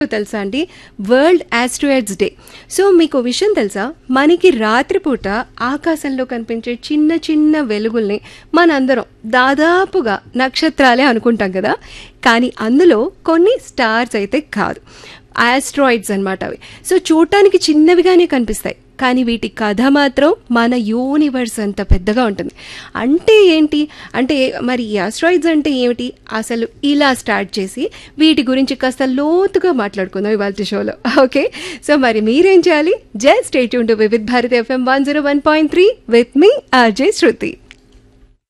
తెలుసా అండి world asteroids day so మీకు ఓ విషయం తెలుసా మనకి రాత్రిపూట ఆకాశంలో కనిపించే చిన్న చిన్న వెలుగుల్ని మనందరం దాదాపుగా నక్షత్రాలే అనుకుంటాం కదా కానీ అందులో కొన్ని స్టార్స్ అయితే కాదు ఆస్ట్రాయిడ్స్ అన్నమాట అవి సో చూడటానికి చిన్నవిగానే కనిపిస్తాయి కానీ వీటి కథ మాత్రం మన యూనివర్స్ అంత పెద్దగా ఉంటుంది అంటే ఏంటి అంటే మరి ఈ ఆస్ట్రాయిడ్స్ అంటే ఏమిటి అసలు ఇలా స్టార్ట్ చేసి వీటి గురించి కాస్త లోతుగా మాట్లాడుకుందాం ఇవాళ షోలో ఓకే సో మరి మీరేం చేయాలి just stay tuned to Vividh Bharati FM one zero one point three with me RJ Shruti